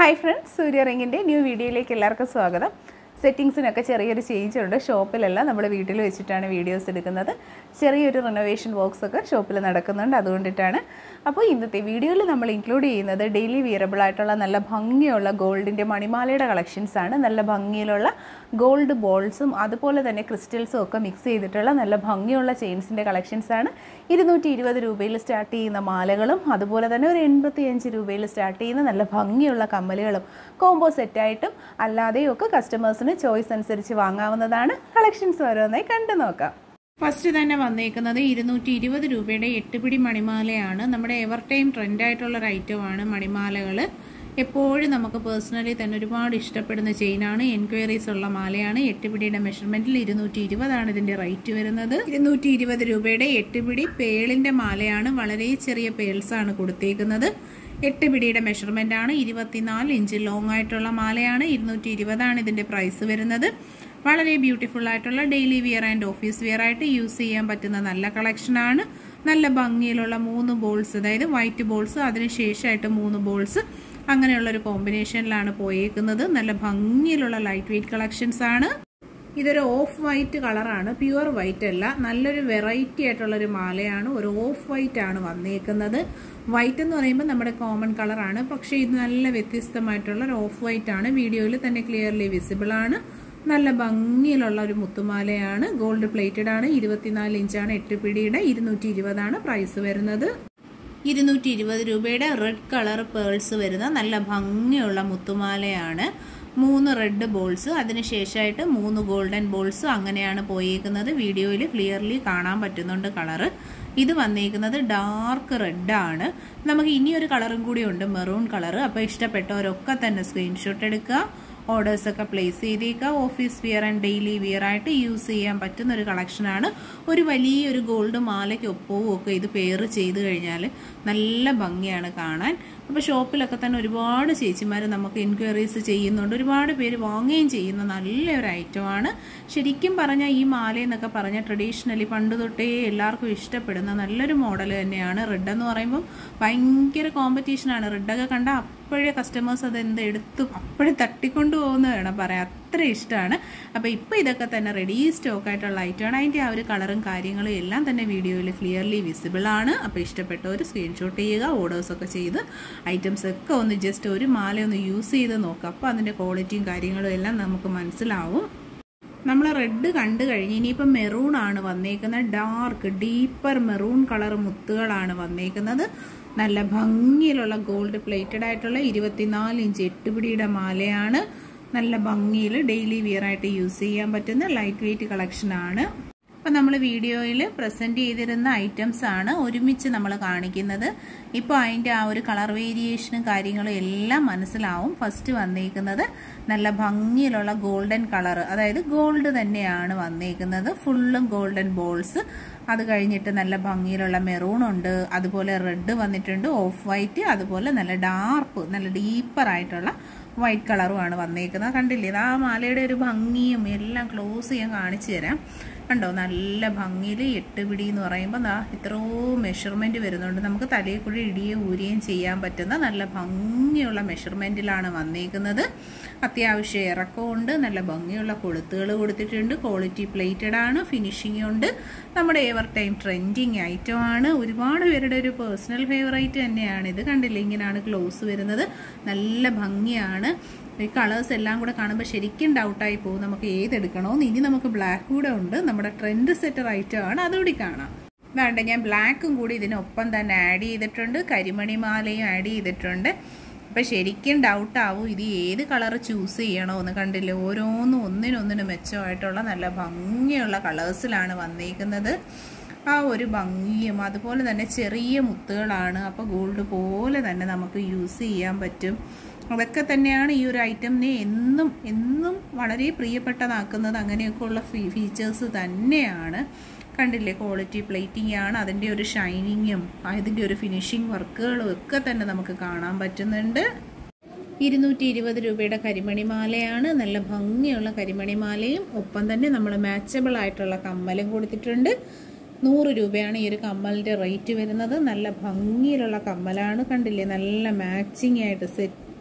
hi friends Surya റിങ്ങിൻ്റെ new വീഡിയോയിലേക്ക് എല്ലാവർക്കും സ്വാഗതം സെറ്റിങ്സിനൊക്കെ ചെറിയൊരു ചേഞ്ച് ഉണ്ട് ഷോപ്പിലല്ല നമ്മൾ വീട്ടിൽ വെച്ചിട്ടാണ് വീഡിയോസ് എടുക്കുന്നത് ചെറിയൊരു റിനോവേഷൻ വർക്ക്സ് ഒക്കെ ഷോപ്പിൽ നടക്കുന്നുണ്ട് അതുകൊണ്ടിട്ടാണ് അപ്പോൾ ഇന്നത്തെ വീഡിയോയിൽ നമ്മൾ ഇൻക്ലൂഡ് ചെയ്യുന്നത് ഡെയിലി വിയറബിൾ ആയിട്ടുള്ള നല്ല ഭംഗിയുള്ള ഗോൾഡിൻ്റെ മണിമാലയുടെ കളക്ഷൻസ് ആണ് നല്ല ഭംഗിയിലുള്ള ഗോൾഡ് ബോൾസും അതുപോലെ തന്നെ ക്രിസ്റ്റൽസും ഒക്കെ മിക്സ് ചെയ്തിട്ടുള്ള നല്ല ഭംഗിയുള്ള ചെയിൻസിൻ്റെ കളക്ഷൻസ് ആണ് ഇരുന്നൂറ്റി ഇരുപത് രൂപയിൽ സ്റ്റാർട്ട് ചെയ്യുന്ന മാലകളും അതുപോലെ തന്നെ ഒരു എൺപത്തിയഞ്ച് രൂപയിൽ സ്റ്റാർട്ട് ചെയ്യുന്ന നല്ല ഭംഗിയുള്ള കമ്മലുകളും കോംബോ സെറ്റായിട്ടും അല്ലാതെയും ഒക്കെ കസ്റ്റമേഴ്സിന് ചോയ്സ് അനുസരിച്ച് വാങ്ങാവുന്നതാണ് കളക്ഷൻസ് ഓരോന്നായി കണ്ടു നോക്കാം ഫസ്റ്റ് തന്നെ വന്നേക്കുന്നത് ഇരുന്നൂറ്റി ഇരുപത് രൂപയുടെ എട്ടുപിടി മണിമാലയാണ് നമ്മുടെ എവർ ടൈം ട്രെൻഡായിട്ടുള്ള ഒരു ഐറ്റമാണ് മണിമാലകൾ എപ്പോഴും നമുക്ക് പേഴ്സണലി തന്നെ ഒരുപാട് ഇഷ്ടപ്പെടുന്ന ചെയിനാണ് എൻക്വയറീസ് ഉള്ള മാലയാണ് എട്ടുപിടിയുടെ മെഷർമെന്റിൽ ഇരുന്നൂറ്റി ഇരുപതാണ് ഇതിന്റെ റേറ്റ് വരുന്നത് ഇരുന്നൂറ്റി ഇരുപത് രൂപയുടെ എട്ടുപിടി പേളിന്റെ മാലയാണ് വളരെ ചെറിയ പേൾസ് ആണ് കൊടുത്തേക്കുന്നത് എട്ട് പിടിയുടെ മെഷർമെന്റ് ആണ് ഇരുപത്തിനാല് ഇഞ്ച് ലോങ് ആയിട്ടുള്ള മാലയാണ് ഇരുന്നൂറ്റി ഇരുപതാണ് ഇതിന്റെ പ്രൈസ് വരുന്നത് വളരെ ബ്യൂട്ടിഫുൾ ആയിട്ടുള്ള daily wear and office wear ആയിട്ട് യൂസ് ചെയ്യാൻ പറ്റുന്ന നല്ല കളക്ഷൻ ആണ് നല്ല ഭംഗിയിലുള്ള മൂന്ന് ബോൾസ് അതായത് വൈറ്റ് ബോൾസ് അതിനുശേഷമായിട്ട് മൂന്ന് ബോൾസ് അങ്ങനെയുള്ള ഒരു കോമ്പിനേഷനിലാണ് പോയേക്കുന്നത് നല്ല ഭംഗിയിലുള്ള ലൈറ്റ് വെയിറ്റ് കളക്ഷൻസ് ആണ് ഇതൊരു ഓഫ് വൈറ്റ് കളറാണ് പ്യുവർ വൈറ്റ് അല്ല നല്ലൊരു വെറൈറ്റി ആയിട്ടുള്ള ഒരു മാലയാണ് ഒരു ഓഫ് വൈറ്റ് ആണ് വന്നേക്കുന്നത് വൈറ്റ് എന്ന് പറയുമ്പോൾ നമ്മുടെ കോമൺ കളറാണ് പക്ഷേ ഇത് നല്ല വ്യത്യസ്തമായിട്ടുള്ള ഒരു ഓഫ് വൈറ്റ് ആണ് വീഡിയോയിൽ തന്നെ ക്ലിയർലി വിസിബിൾ ആണ് നല്ല ഭംഗിയിലുള്ള ഒരു മുത്തുമാലയാണ് ഗോൾഡ് പ്ലേറ്റഡ് ആണ് ഇരുപത്തിനാല് ഇഞ്ചാണ് എട്ട് പിടിയുടെ ഇരുന്നൂറ്റി ഇരുപതാണ് പ്രൈസ് വരുന്നത് ഇരുന്നൂറ്റി ഇരുപത് രൂപയുടെ റെഡ് കളർ പേൾസ് വരുന്ന നല്ല ഭംഗിയുള്ള മുത്തുമാലയാണ് മൂന്ന് റെഡ് ബോൾസ് അതിനുശേഷമായിട്ട് മൂന്ന് ഗോൾഡൻ ബോൾസ് അങ്ങനെയാണ് പോയേക്കുന്നത് വീഡിയോയിൽ ക്ലിയർലി കാണാൻ പറ്റുന്നുണ്ട് കളറ് ഇത് വന്നേക്കുന്നത് ഡാർക്ക് റെഡ് ആണ് നമുക്ക് ഇനിയൊരു കളറും കൂടി ഉണ്ട് മെറൂൺ കളർ അപ്പോൾ ഇഷ്ടപ്പെട്ടവരൊക്കെ തന്നെ സ്ക്രീൻഷോട്ട് എടുക്കുക ഓർഡേഴ്സ് ഒക്കെ പ്ലേസ് ചെയ്തേക്കുക office wear and daily wear ആയിട്ട് യൂസ് ചെയ്യാൻ പറ്റുന്ന ഒരു കളക്ഷനാണ് ഒരു വലിയൊരു ഗോൾഡ് മാലയ്ക്കൊപ്പവും ഒക്കെ ഇത് പെയർ ചെയ്ത് കഴിഞ്ഞാൽ നല്ല ഭംഗിയാണ് കാണാൻ അപ്പോൾ ഷോപ്പിലൊക്കെ തന്നെ ഒരുപാട് ചേച്ചിമാർ നമുക്ക് എൻക്വയറീസ് ചെയ്യുന്നുണ്ട് ഒരുപാട് പേര് വാങ്ങുകയും ചെയ്യുന്ന നല്ലൊരു ഐറ്റമാണ് ശരിക്കും പറഞ്ഞാൽ ഈ മാല എന്നൊക്കെ പറഞ്ഞാൽ ട്രഡീഷണലി പണ്ട് തൊട്ടേ എല്ലാവർക്കും ഇഷ്ടപ്പെടുന്ന നല്ലൊരു മോഡൽ തന്നെയാണ് റെഡ് എന്ന് പറയുമ്പോൾ ഭയങ്കര കോമ്പറ്റീഷനാണ് റെഡൊക്കെ കണ്ടാൽ അപ്പോഴേ കസ്റ്റമേഴ്സ് അത് എന്ത് എടുത്തു അപ്പോഴേ തട്ടിക്കൊണ്ടു പോകുന്ന വേണം പറയാം അത്ര ഇഷ്ടമാണ് അപ്പോൾ ഇപ്പോൾ ഇതൊക്കെ തന്നെ റെഡി സ്റ്റോക്ക് ആയിട്ടുള്ള ഐറ്റമാണ് അതിൻ്റെ ആ ഒരു കളറും കാര്യങ്ങളും എല്ലാം തന്നെ വീഡിയോയിൽ ക്ലിയർലി വിസിബിൾ ആണ് അപ്പോൾ ഇഷ്ടപ്പെട്ടവർ സ്ക്രീൻഷോട്ട് ചെയ്യുക ഓർഡേഴ്സൊക്കെ ചെയ്ത് ഐറ്റംസ് ഒക്കെ ഒന്ന് ജസ്റ്റ് ഒരു മാല ഒന്ന് യൂസ് ചെയ്ത് നോക്കുക അപ്പോൾ അതിൻ്റെ ക്വാളിറ്റിയും കാര്യങ്ങളും എല്ലാം നമുക്ക് മനസ്സിലാവും നമ്മൾ റെഡ് കണ്ടു കഴിഞ്ഞ് ഇനിയിപ്പം മെറൂൺ ആണ് വന്നേക്കുന്നത് ഡാർക്ക് ഡീപ്പർ മെറൂൺ കളർ മുത്തുകളാണ് വന്നേക്കുന്നത് നല്ല ഭംഗിയിലുള്ള ഗോൾഡ് പ്ലേറ്റഡ് ആയിട്ടുള്ള ഇരുപത്തിനാല് ഇഞ്ച് എട്ടുപിടിയുടെ മാലയാണ് നല്ല ഭംഗിയിൽ ഡെയിലി വിയർ ആയിട്ട് യൂസ് ചെയ്യാൻ പറ്റുന്ന ലൈറ്റ് വെയിറ്റ് കളക്ഷൻ ആണ് അപ്പം നമ്മൾ വീഡിയോയിൽ പ്രസൻറ്റ് ചെയ്തിരുന്ന ഐറ്റംസ് ആണ് ഒരുമിച്ച് നമ്മൾ കാണിക്കുന്നത് ഇപ്പോൾ അതിൻ്റെ ആ ഒരു കളർ വേരിയേഷനും കാര്യങ്ങളും എല്ലാം മനസ്സിലാവും ഫസ്റ്റ് വന്നേക്കുന്നത് നല്ല ഭംഗിയിലുള്ള ഗോൾഡൻ കളർ അതായത് ഗോൾഡ് തന്നെയാണ് വന്നേക്കുന്നത് ഫുള്ളും ഗോൾഡൻ ബോൾസ് അത് കഴിഞ്ഞിട്ട് നല്ല ഭംഗിയിലുള്ള മെറൂൺ ഉണ്ട് അതുപോലെ റെഡ് വന്നിട്ടുണ്ട് ഓഫ് വൈറ്റ് അതുപോലെ നല്ല ഡാർക്ക് നല്ല ഡീപ്പർ ആയിട്ടുള്ള വൈറ്റ് കളറുമാണ് വന്നേക്കുന്നത് കണ്ടില്ലേ ഇത് ആ മാലയുടെ ഒരു ഭംഗിയും എല്ലാം ക്ലോസ് ചെയ്യാൻ കാണിച്ചു തരാം കണ്ടോ നല്ല ഭംഗിയിൽ എട്ട് പിടി എന്ന് പറയുമ്പോൾ ദാ ഇത്രയോ മെഷർമെൻറ്റ് വരുന്നുണ്ട് നമുക്ക് തലയിൽ കൂടി ഇടിയും ഊരുകയും ചെയ്യാൻ പറ്റുന്ന നല്ല ഭംഗിയുള്ള മെഷർമെൻറ്റിലാണ് വന്നേക്കുന്നത് അത്യാവശ്യം ഇറക്കമുണ്ട് നല്ല ഭംഗിയുള്ള കൊളുത്തുകൾ കൊടുത്തിട്ടുണ്ട് ക്വാളിറ്റി പ്ലേറ്റഡ് ആണ് ഫിനിഷിംഗ് ഉണ്ട് നമ്മുടെ എവർ ടൈം ട്രെൻഡിങ് ഐറ്റം ആണ് ഒരുപാട് പേരുടെ ഒരു പേഴ്സണൽ ഫേവറേറ്റ് തന്നെയാണ് ഇത് കണ്ടില്ലേ ഇങ്ങനെയാണ് ക്ലോസ് വരുന്നത് നല്ല ഭംഗിയാണ് ഈ കളേഴ്സ് എല്ലാം കൂടെ കാണുമ്പോൾ ശരിക്കും ഡൗട്ടായി പോകും നമുക്ക് ഏതെടുക്കണമെന്ന് ഇനി നമുക്ക് ബ്ലാക്ക് കൂടെ ഉണ്ട് നമ്മുടെ ട്രെൻഡ് സെറ്റർ ഐറ്റം ആണ് അതുകൂടി കാണാം വേണ്ട ഞാൻ ബ്ലാക്കും കൂടി ഇതിനൊപ്പം തന്നെ ആഡ് ചെയ്തിട്ടുണ്ട് കരിമണി മാലയും ആഡ് ചെയ്തിട്ടുണ്ട് അപ്പം ശരിക്കും ഡൗട്ടാവും ഇത് ഏത് കളർ ചൂസ് ചെയ്യണമെന്ന് കണ്ടില്ലേ ഓരോന്നും ഒന്നിനൊന്നിനും മെച്ചമായിട്ടുള്ള നല്ല ഭംഗിയുള്ള കളേഴ്സിലാണ് വന്നേക്കുന്നത് ആ ഒരു ഭംഗിയും അതുപോലെ തന്നെ ചെറിയ മുത്തുകളാണ് അപ്പോൾ ഗോൾഡ് പോലെ തന്നെ നമുക്ക് യൂസ് ചെയ്യാൻ പറ്റും അതൊക്കെ തന്നെയാണ് ഈ ഒരു ഐറ്റമിനെ എന്നും എന്നും വളരെ പ്രിയപ്പെട്ടതാക്കുന്നത് അങ്ങനെയൊക്കെയുള്ള ഫീച്ചേഴ്സ് തന്നെയാണ് കണ്ടില്ലേ ക്വാളിറ്റി പ്ലേറ്റിംഗ് ആണ് അതിൻ്റെ ഒരു ഷൈനിങ്ങും അതിൻ്റെ ഒരു ഫിനിഷിംഗ് വർക്കുകളും ഒക്കെ തന്നെ നമുക്ക് കാണാൻ പറ്റുന്നുണ്ട് ഇരുന്നൂറ്റി ഇരുപത് രൂപയുടെ കരിമണിമാലയാണ് നല്ല ഭംഗിയുള്ള കരിമണിമാലയും ഒപ്പം തന്നെ നമ്മൾ മാച്ചബിൾ ആയിട്ടുള്ള കമ്മലും കൊടുത്തിട്ടുണ്ട് നൂറ് രൂപയാണ് ഈ ഒരു കമ്മലിൻ്റെ റേറ്റ് വരുന്നത് നല്ല ഭംഗിയിലുള്ള കമ്മലാണ് കണ്ടില്ലേ നല്ല മാച്ചിങ് ആയിട്ട് സെറ്റ്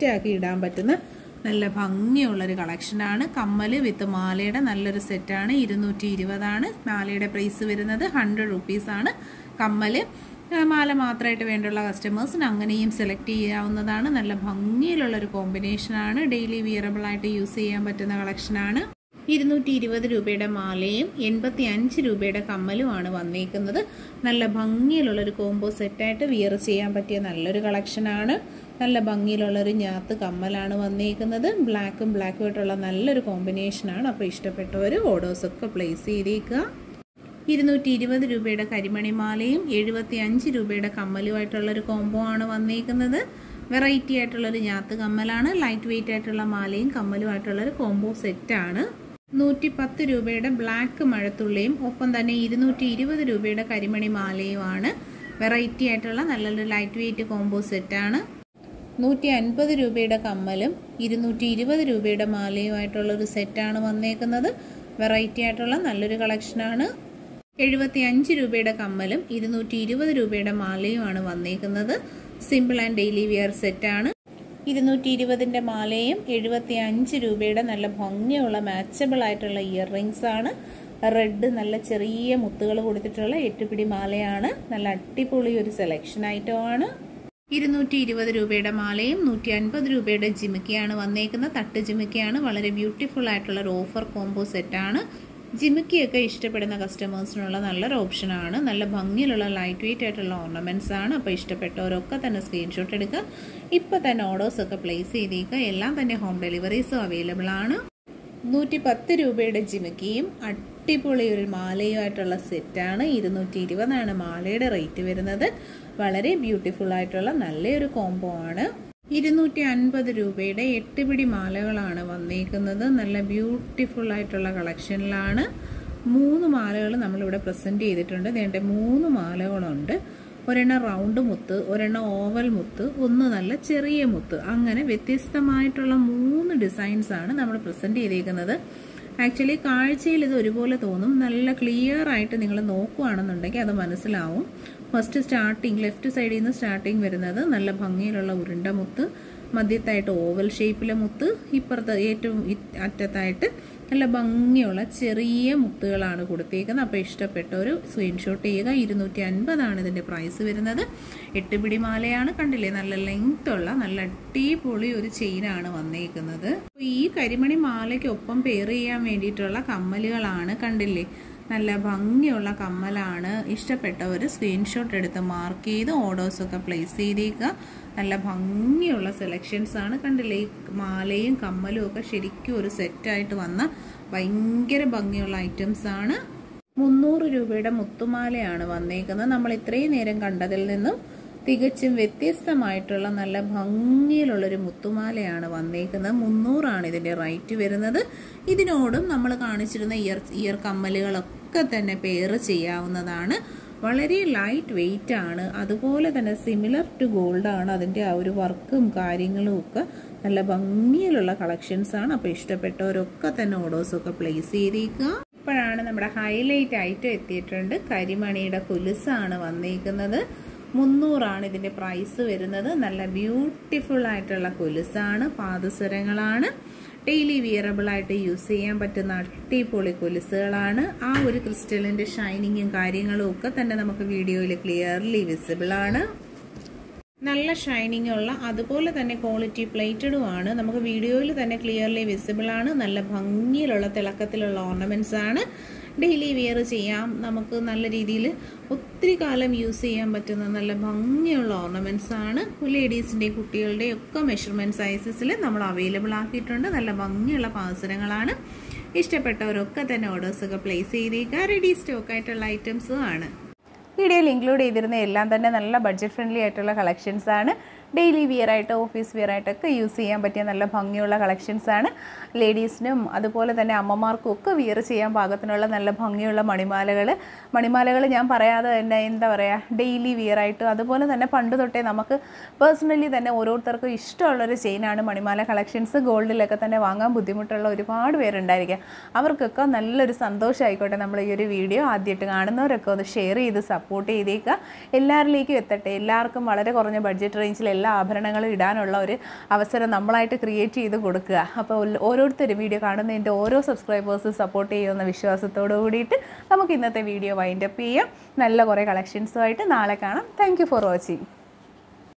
സെറ്റാക്കി ഇടാൻ പറ്റുന്ന നല്ല ഭംഗിയുള്ളൊരു കളക്ഷനാണ് കമ്മൽ വിത്ത് മാലയുടെ നല്ലൊരു സെറ്റാണ് ഇരുന്നൂറ്റി ഇരുപതാണ് മാലയുടെ പ്രൈസ് വരുന്നത് ഹൺഡ്രഡ് റുപ്പീസാണ് കമ്മൽ മാല മാത്രമായിട്ട് വേണ്ടിയുള്ള കസ്റ്റമേഴ്സിന് അങ്ങനെയും സെലക്ട് ചെയ്യാവുന്നതാണ് നല്ല ഭംഗിയിലുള്ളൊരു കോമ്പിനേഷനാണ് ഡെയിലി വിയറബിൾ ആയിട്ട് യൂസ് ചെയ്യാൻ പറ്റുന്ന കളക്ഷനാണ് ഇരുന്നൂറ്റി ഇരുപത് രൂപയുടെ മാലയും എൺപത്തി അഞ്ച് രൂപയുടെ കമ്മലുമാണ് വന്നേക്കുന്നത് നല്ല ഭംഗിയിലുള്ളൊരു കോംബോ സെറ്റായിട്ട് വിയർ ചെയ്യാൻ പറ്റിയ നല്ലൊരു കളക്ഷനാണ് നല്ല ഭംഗിയിലുള്ളൊരു ഞാത്ത് കമ്മലാണ് വന്നേക്കുന്നത് ബ്ലാക്കും ബ്ലാക്കും ആയിട്ടുള്ള നല്ലൊരു കോമ്പിനേഷനാണ് അപ്പോൾ ഇഷ്ടപ്പെട്ടവർ ഓർഡേഴ്സൊക്കെ പ്ലേസ് ചെയ്തേക്കുക ഇരുന്നൂറ്റി ഇരുപത് രൂപയുടെ കരിമണിമാലയും എഴുപത്തി അഞ്ച് രൂപയുടെ കമ്മലുമായിട്ടുള്ളൊരു കോംബോ ആണ് വന്നേക്കുന്നത് വെറൈറ്റി ആയിട്ടുള്ളൊരു ഞാത്ത് കമ്മലാണ് ലൈറ്റ് വെയിറ്റ് ആയിട്ടുള്ള മാലയും കമ്മലുമായിട്ടുള്ളൊരു കോംബോ സെറ്റാണ് നൂറ്റി പത്ത് രൂപയുടെ ബ്ലാക്ക് മഴത്തുള്ളിയും ഒപ്പം തന്നെ ഇരുന്നൂറ്റി ഇരുപത് രൂപയുടെ കരിമണി മാലയുമാണ് വെറൈറ്റി ആയിട്ടുള്ള നല്ലൊരു ലൈറ്റ് വെയിറ്റ് കോംബോ സെറ്റാണ് നൂറ്റി അൻപത് രൂപയുടെ കമ്മലും ഇരുന്നൂറ്റി ഇരുപത് രൂപയുടെ മാലയുമായിട്ടുള്ള ഒരു സെറ്റാണ് വന്നേക്കുന്നത് വെറൈറ്റി ആയിട്ടുള്ള നല്ലൊരു കളക്ഷനാണ് എഴുപത്തി അഞ്ച് രൂപയുടെ കമ്മലും ഇരുന്നൂറ്റി ഇരുപത് രൂപയുടെ മാലയുമാണ് വന്നേക്കുന്നത് സിമ്പിൾ ആൻഡ് ഡെയിലി വിയർ സെറ്റാണ് ഇരുന്നൂറ്റി ഇരുപതിൻ്റെ മാലയും എഴുപത്തി അഞ്ച് രൂപയുടെ നല്ല ഭംഗിയുള്ള മാച്ചബിൾ ആയിട്ടുള്ള ഇയർ റിങ്സ് ആണ് റെഡ് നല്ല ചെറിയ മുത്തുകൾ കൊടുത്തിട്ടുള്ള എട്ടുപിടി മാലയാണ് നല്ല അടിപൊളി ഒരു സെലക്ഷൻ ഐറ്റമാണ് ഇരുന്നൂറ്റി ഇരുപത് രൂപയുടെ മാലയും നൂറ്റി അൻപത് രൂപയുടെ ജിമിക്കയാണ് വന്നേക്കുന്നത് തട്ട് ജിമിക്കയാണ് വളരെ ബ്യൂട്ടിഫുൾ ആയിട്ടുള്ള ഒരു ഓഫർ കോംബോ സെറ്റാണ് ജിമിക്കിയൊക്കെ ഇഷ്ടപ്പെടുന്ന കസ്റ്റമേഴ്സിനുള്ള നല്ലൊരു ഓപ്ഷനാണ് നല്ല ഭംഗിയിലുള്ള ലൈറ്റ് വെയിറ്റ് ആയിട്ടുള്ള ഓർണമെൻറ്റ്സ് ആണ് അപ്പോൾ ഇഷ്ടപ്പെട്ടവരൊക്കെ തന്നെ സ്ക്രീൻഷോട്ട് എടുക്കുക ഇപ്പോൾ തന്നെ ഓർഡേഴ്സൊക്കെ പ്ലേസ് ചെയ്തേക്കുക എല്ലാം തന്നെ ഹോം ഡെലിവറീസും അവൈലബിൾ ആണ് നൂറ്റി പത്ത് രൂപയുടെ ജിമിക്കിയും അടിപൊളി ഒരു മാലയുമായിട്ടുള്ള സെറ്റാണ് ഇരുന്നൂറ്റി ഇരുപതാണ് മാലയുടെ റേറ്റ് വരുന്നത് വളരെ ബ്യൂട്ടിഫുൾ ആയിട്ടുള്ള നല്ലൊരു കോംബോ ആണ് ഇരുന്നൂറ്റി അൻപത് രൂപയുടെ എട്ട് പിടി മാലകളാണ് വന്നേക്കുന്നത് നല്ല ബ്യൂട്ടിഫുൾ ആയിട്ടുള്ള കളക്ഷനിലാണ് മൂന്ന് മാലകൾ നമ്മളിവിടെ പ്രസൻറ്റ് ചെയ്തിട്ടുണ്ട് വേണ്ട മൂന്ന് മാലകളുണ്ട് ഒരെണ്ണം റൗണ്ട് മുത്ത് ഒരെണ്ണം ഓവൽ മുത്ത് ഒന്ന് നല്ല ചെറിയ മുത്ത് അങ്ങനെ വ്യത്യസ്തമായിട്ടുള്ള മൂന്ന് ഡിസൈൻസ് ആണ് നമ്മൾ പ്രസൻറ്റ് ചെയ്തേക്കുന്നത് ആക്ച്വലി കാഴ്ചയിൽ ഇത് ഒരുപോലെ തോന്നും നല്ല ക്ലിയർ ആയിട്ട് നിങ്ങൾ നോക്കുകയാണെന്നുണ്ടെങ്കിൽ അത് മനസ്സിലാവും ഫസ്റ്റ് സ്റ്റാർട്ടിങ് ലെഫ്റ്റ് സൈഡിൽ നിന്ന് സ്റ്റാർട്ടിങ് വരുന്നത് നല്ല ഭംഗിയിലുള്ള ഉരുണ്ട മുത്ത് മധ്യത്തായിട്ട് ഓവൽ ഷേപ്പിലെ മുത്ത് ഇപ്പുറത്ത് ഏറ്റവും അറ്റത്തായിട്ട് നല്ല ഭംഗിയുള്ള ചെറിയ മുത്തുകളാണ് കൊടുത്തേക്കുന്നത് അപ്പോൾ ഇഷ്ടപ്പെട്ട ഒരു സ്ക്രീൻഷോട്ട് ചെയ്യുക ഇരുന്നൂറ്റി അൻപതാണ് ഇതിൻ്റെ പ്രൈസ് വരുന്നത് എട്ട് പിടി മാലയാണ് കണ്ടില്ലേ നല്ല ലെങ്ത് ഉള്ള നല്ല അടിപൊളി ഒരു ചെയിനാണ് വന്നേക്കുന്നത് ഈ കരിമണി മാലയ്ക്കൊപ്പം പെയർ ചെയ്യാൻ വേണ്ടിയിട്ടുള്ള കമ്മലുകളാണ് കണ്ടില്ലേ നല്ല ഭംഗിയുള്ള കമ്മലാണ് ഇഷ്ടപ്പെട്ടവർ സ്ക്രീൻഷോട്ട് എടുത്ത് മാർക്ക് ചെയ്ത് ഓർഡേഴ്സൊക്കെ പ്ലേസ് ചെയ്തേക്കുക നല്ല ഭംഗിയുള്ള സെലക്ഷൻസ് ആണ് കണ്ടില്ലേ ഈ മാലയും കമ്മലും ഒക്കെ ശരിക്കും ഒരു സെറ്റായിട്ട് വന്ന ഭയങ്കര ഭംഗിയുള്ള ഐറ്റംസ് ആണ് മുന്നൂറ് രൂപയുടെ മുത്തുമാലയാണ് വന്നേക്കുന്നത് നമ്മൾ ഇത്രയും നേരം കണ്ടതിൽ നിന്നും തികച്ചും വ്യത്യസ്തമായിട്ടുള്ള നല്ല ഭംഗിയിലുള്ളൊരു മുത്തുമാലയാണ് വന്നേക്കുന്നത് മുന്നൂറാണ് ഇതിൻ്റെ റേറ്റ് വരുന്നത് ഇതിനോടും നമ്മൾ കാണിച്ചിരുന്ന ഇയർ ഇയർ കമ്മലുകളൊക്കെ തന്നെ പെയർ ചെയ്യാവുന്നതാണ് വളരെ ലൈറ്റ് വെയിറ്റ് ആണ് അതുപോലെ തന്നെ സിമിലർ ടു ഗോൾഡ് ആണ് അതിൻ്റെ ആ ഒരു വർക്കും കാര്യങ്ങളും ഒക്കെ നല്ല ഭംഗിയിലുള്ള കളക്ഷൻസ് ആണ് അപ്പോൾ ഇഷ്ടപ്പെട്ടവരൊക്കെ തന്നെ ഓർഡേഴ്സൊക്കെ പ്ലേസ് ചെയ്തേക്കുക ഇപ്പോഴാണ് നമ്മുടെ ഹൈലൈറ്റ് ഐറ്റം എത്തിയിട്ടുണ്ട് കരിമണിയുടെ കുലുസാണ് വന്നേക്കുന്നത് മുന്നൂറാണ് ഇതിൻ്റെ പ്രൈസ് വരുന്നത് നല്ല ബ്യൂട്ടിഫുൾ ആയിട്ടുള്ള കൊലുസാണ് പാദസരങ്ങളാണ് ഡെയിലി വിയറബിൾ ആയിട്ട് യൂസ് ചെയ്യാൻ പറ്റുന്ന അടിപൊളി കൊലുസുകളാണ് ആ ഒരു ക്രിസ്റ്റലിൻ്റെ ഷൈനിങ്ങും കാര്യങ്ങളും ഒക്കെ തന്നെ നമുക്ക് വീഡിയോയിൽ ക്ലിയർലി വിസിബിൾ ആണ് നല്ല ഷൈനിങ് ഉള്ള അതുപോലെ തന്നെ ക്വാളിറ്റി പ്ലേറ്റഡും ആണ് നമുക്ക് വീഡിയോയിൽ തന്നെ ക്ലിയർലി വിസിബിൾ ആണ് നല്ല ഭംഗിയിലുള്ള തിളക്കത്തിലുള്ള ഓർണമെൻറ്റ്സ് ആണ് ഡെയിലി വെയർ ചെയ്യാം നമുക്ക് നല്ല രീതിയിൽ ഒത്തിരി കാലം യൂസ് ചെയ്യാൻ പറ്റുന്ന നല്ല ഭംഗിയുള്ള ഓർണമെൻറ്റ്സ് ആണ് ലേഡീസിൻ്റെയും കുട്ടികളുടെയും ഒക്കെ മെഷർമെൻറ്റ് സൈസസിൽ നമ്മൾ അവൈലബിൾ ആക്കിയിട്ടുണ്ട് നല്ല ഭംഗിയുള്ള പാസരങ്ങളാണ് ഇഷ്ടപ്പെട്ടവരൊക്കെ തന്നെ ഓർഡേഴ്സൊക്കെ പ്ലേസ് ചെയ്തേക്കുക റെഡി സ്റ്റോക്ക് ആയിട്ടുള്ള ഐറ്റംസും ആണ് വീഡിയോയിൽ ഇൻക്ലൂഡ് ചെയ്തിരുന്ന എല്ലാം തന്നെ നല്ല ബഡ്ജറ്റ് ഫ്രണ്ട്ലി ആയിട്ടുള്ള കളക്ഷൻസ് ആണ് ഡെയിലി വിയർ ആയിട്ട് ഓഫീസ് വിയർ ആയിട്ടൊക്കെ യൂസ് ചെയ്യാൻ പറ്റിയ നല്ല ഭംഗിയുള്ള കളക്ഷൻസ് ആണ് ലേഡീസിനും അതുപോലെ തന്നെ അമ്മമാർക്കും ഒക്കെ വിയർ ചെയ്യാൻ പാകത്തിനുള്ള നല്ല ഭംഗിയുള്ള മണിമാലകൾ മണിമാലകൾ ഞാൻ പറയാതെ തന്നെ എന്താ പറയുക ഡെയിലി വിയർ ആയിട്ട് അതുപോലെ തന്നെ പണ്ട് തൊട്ടേ നമുക്ക് പേഴ്സണലി തന്നെ ഓരോരുത്തർക്കും ഇഷ്ടമുള്ളൊരു ചെയിനാണ് മണിമാല കളക്ഷൻസ് ഗോൾഡിലൊക്കെ തന്നെ വാങ്ങാൻ ബുദ്ധിമുട്ടുള്ള ഒരുപാട് പേരുണ്ടായിരിക്കുക അവർക്കൊക്കെ നല്ലൊരു സന്തോഷമായിക്കോട്ടെ നമ്മൾ ഈ ഒരു വീഡിയോ ആദ്യമായിട്ട് കാണുന്നവരൊക്കെ ഒന്ന് ഷെയർ ചെയ്ത് സപ്പോർട്ട് ചെയ്തേക്കുക എല്ലാവരിലേക്കും എത്തട്ടെ എല്ലാവർക്കും വളരെ കുറഞ്ഞ ബഡ്ജറ്റ് റേഞ്ചിൽ എല്ലാ ആഭരണങ്ങളും ഇടാനുള്ള ഒരു അവസരം നമ്മളായിട്ട് ക്രിയേറ്റ് ചെയ്ത് കൊടുക്കുക അപ്പോൾ ഉള്ള- ഓരോരുത്തരും വീഡിയോ കാണുന്നതിൻ്റെ ഓരോ സബ്സ്ക്രൈബേഴ്സും സപ്പോർട്ട് ചെയ്യുമെന്ന വിശ്വാസത്തോടു കൂടിയിട്ട് നമുക്ക് ഇന്നത്തെ വീഡിയോ വൈൻഡപ്പ് ചെയ്യാം നല്ല കുറേ കളക്ഷൻസുമായിട്ട് നാളെ കാണാം താങ്ക് ഫോർ വാച്ചിങ്